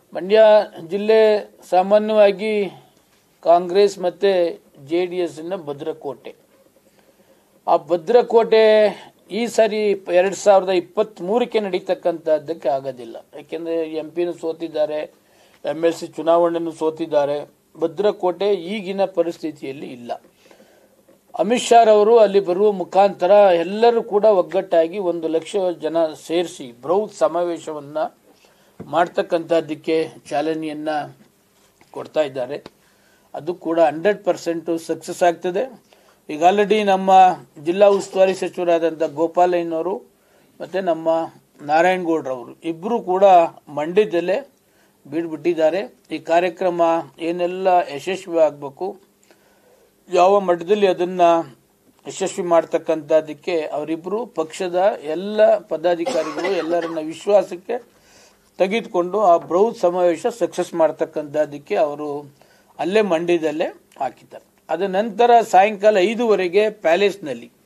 ಮಂಡ್ಯ ಜಿಲ್ಲೆ ಸಾಮಾನ್ಯವಾಗಿ ಕಾಂಗ್ರೆಸ್ ಮತ್ತು ಜೆ ಡಿ ಎಸ್ನ ಭದ್ರಕೋಟೆ ಆ ಭದ್ರಕೋಟೆ ಈ ಸಾರಿ ಎರಡು ಸಾವಿರದ ಇಪ್ಪತ್ತ್ಮೂರಕ್ಕೆ ನಡೀತಕ್ಕಂಥದ್ದಕ್ಕೆ ಆಗೋದಿಲ್ಲ ಯಾಕೆಂದರೆ ಎಂ ಪಿನೂ ಸೋತಿದ್ದಾರೆ ಎಮ್ ಎಲ್ ಸಿ ಚುನಾವಣೆನೂ ಸೋತಿದ್ದಾರೆ ಭದ್ರಕೋಟೆ ಈಗಿನ ಪರಿಸ್ಥಿತಿಯಲ್ಲಿ ಇಲ್ಲ ಅಮಿತ್ ಶಾ ರವರು ಅಲ್ಲಿ ಬರುವ ಮುಖಾಂತರ ಎಲ್ಲರೂ ಕೂಡ ಒಗ್ಗಟ್ಟಾಗಿ ಒಂದು ಲಕ್ಷ ಜನ ಸೇರಿಸಿ ಬೃಹತ್ ಸಮಾವೇಶವನ್ನ ಮಾಡ್ತಕ್ಕಂಥದ್ದಕ್ಕೆ ಚಾಲನೆಯನ್ನ ಕೊಡ್ತಾ ಇದ್ದಾರೆ ಅದು ಕೂಡ ಹಂಡ್ರೆಡ್ ಪರ್ಸೆಂಟು ಸಕ್ಸಸ್ ಆಗ್ತದೆ ಈಗ ಆಲ್ರೆಡಿ ನಮ್ಮ ಜಿಲ್ಲಾ ಉಸ್ತುವಾರಿ ಸಚಿವರಾದಂಥ ಗೋಪಾಲಯ್ಯನವರು ಮತ್ತು ನಮ್ಮ ನಾರಾಯಣಗೌಡ್ರವರು ಇಬ್ಬರು ಕೂಡ ಮಂಡ್ಯದಲ್ಲೇ ಬೀಡ್ಬಿಟ್ಟಿದ್ದಾರೆ ಈ ಕಾರ್ಯಕ್ರಮ ಏನೆಲ್ಲ ಯಶಸ್ವಿ ಆಗಬೇಕು ಯಾವ ಮಟ್ಟದಲ್ಲಿ ಅದನ್ನ ಯಶಸ್ವಿ ಮಾಡ್ತಕ್ಕಂಥದ್ದಕ್ಕೆ ಅವರಿಬ್ಬರು ಪಕ್ಷದ ಎಲ್ಲ ಪದಾಧಿಕಾರಿಗಳು ಎಲ್ಲರನ್ನ ವಿಶ್ವಾಸಕ್ಕೆ ತೆಗೆದುಕೊಂಡು ಆ ಬೃಹತ್ ಸಮಾವೇಶ ಸಕ್ಸಸ್ ಮಾಡ್ತಕ್ಕಂಥದ್ದಕ್ಕೆ ಅವರು ಅಲ್ಲೇ ಮಂಡ್ಯದಲ್ಲೇ ಹಾಕಿದ್ದಾರೆ ಅದ ನಂತರ ಸಾಯಂಕಾಲ ಐದುವರೆಗೆ ಪ್ಯಾಲೇಸ್ನಲ್ಲಿ